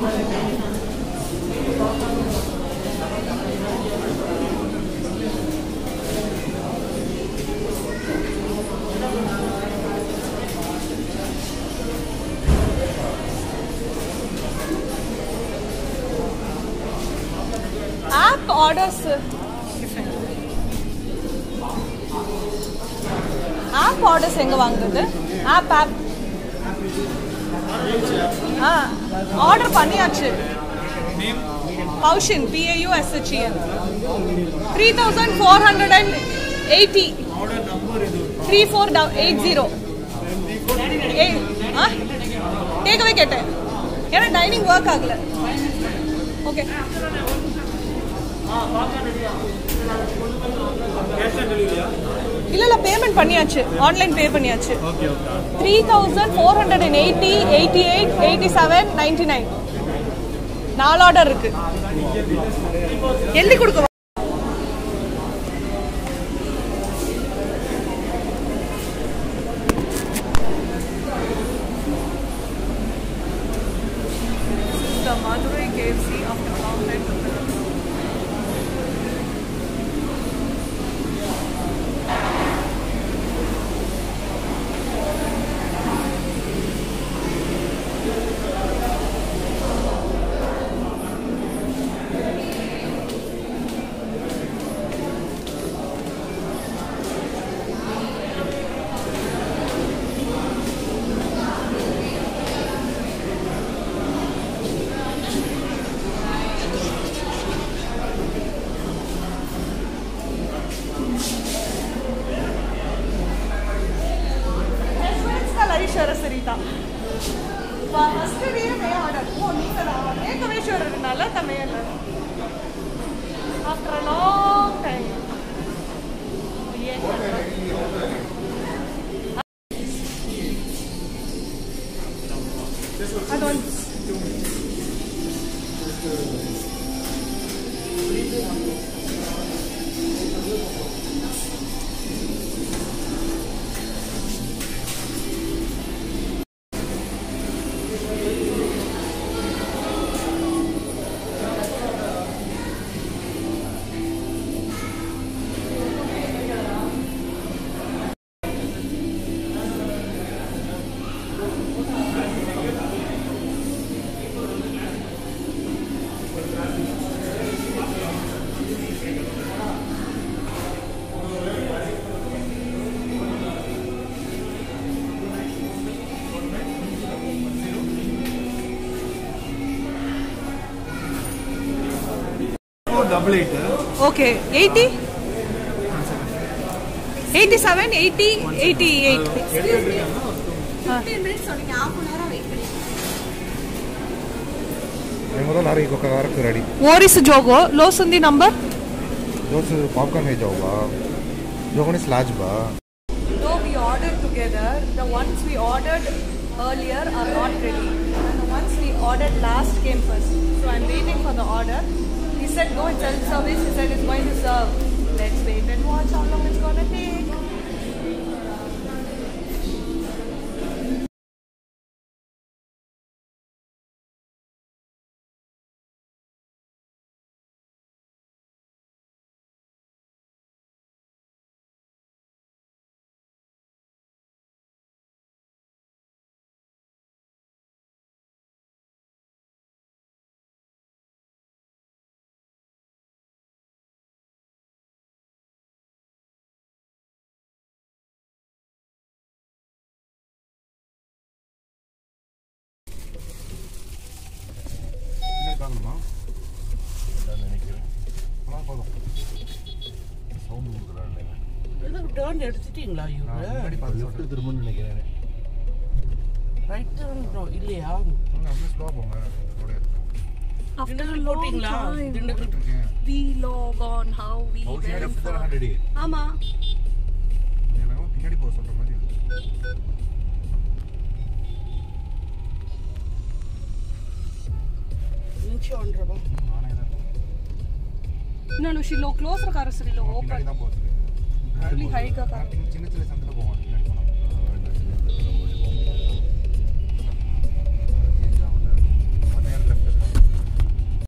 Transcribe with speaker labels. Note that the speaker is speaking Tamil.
Speaker 1: ஆப் ஆர்டர்ஸ் ஆப் ஆர்டர்ஸ் எங்க வாங்குறது ஆப் ஆப் ஆ ஆர்டர் பண்ணியாச்சு பவுஷின் B A U S H E N three thousand four hundred and eighty three four eight zero uh takeaway கேட்டேன் ஏன்னா டைனிங் ஒர்க் ஆகல ஓகே இல்ல இல்ல பேமெண்ட் பண்ணியாச்சு ஆன்லைன் பே பண்ணியாச்சு three thousand four hundred and eighty eighty eight eighty seven ninety nine நாலு ஆர்டர் இருக்கு எழுதி கொடுக்க The Madurai KFC after a long time to fill up. Husbands का लरीश्वर सरिता ஃபர்ஸ்ட் டே மே ஆர்டர் ஓ நீங்க தான் ஏகவேஸ்வரர்னால தமையல்ல ஆஃப்டர் அ லாங் டைம் அது வந்து
Speaker 2: double eight
Speaker 1: okay eighty eighty seven eighty eighty eight
Speaker 3: मेरे लारी को कगार कर रेडी
Speaker 1: ఓరిస్ జోగో లో సుంది నంబర్
Speaker 3: दोस्त पॉपकॉर्न है जाओगा जो कोनी स्लैज बा
Speaker 1: No, we ordered together. The ones we ordered earlier are not ready. And the ones we ordered last came first. So I'm waiting for the order. He said, no, it's self-service. He said it's going to serve. Let's wait and watch how long it's going to take.
Speaker 3: என்ன காரணமா நினைக்கிறேன் ஆனால் போதும் சவுண்டு கொடுக்குறாங்க
Speaker 2: இது டேர்ன் எடுத்துட்டீங்களா
Speaker 3: நான்
Speaker 2: இவரு
Speaker 3: முன்னாடி பார்த்து சொல்லிட்டு திரும்பன்னு நினைக்கிறேன்
Speaker 2: ரைட் டேர்ன் இல்லையா
Speaker 3: அப்படியே ஸ்லோவாக போங்க அப்படியே
Speaker 1: After a
Speaker 2: திண்டுக்கல்
Speaker 1: long
Speaker 2: போட்டிங்களா
Speaker 1: time,
Speaker 2: திண்டுக்கல்
Speaker 3: இருக்கேன்
Speaker 1: we log on how we
Speaker 3: housing
Speaker 1: went
Speaker 3: left
Speaker 1: for-
Speaker 3: தான் ரெடி
Speaker 1: ஆமா
Speaker 3: எனக்கு பின்னாடி போக சொல்கிற மாதிரி இருக்கு
Speaker 2: நிமிஷம் ஒன்றரை
Speaker 3: ம், நானே தான்
Speaker 1: ನಾನು ಶಿಲೋ ಕ್ಲೋಸ್ ರಕಾರ ಸರಿ ಲೋ
Speaker 3: பின்னாடி
Speaker 1: ಓಪನ್
Speaker 3: தான் போகிறது
Speaker 1: ಅಲ್ಲಿ ಹೈಗ ಕಾರ
Speaker 3: சின்ன சின்ன சந்தில் போவாங்க